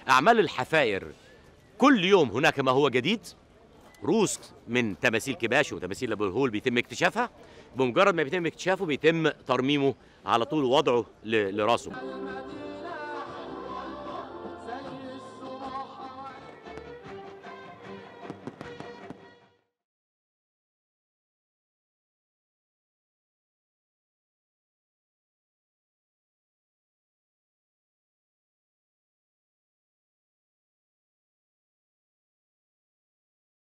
اعمال الحفائر كل يوم هناك ما هو جديد روس من تماثيل كباش وتماثيل ابو الهول بيتم اكتشافها بمجرد ما بيتم اكتشافه بيتم ترميمه على طول وضعه ل- لراسه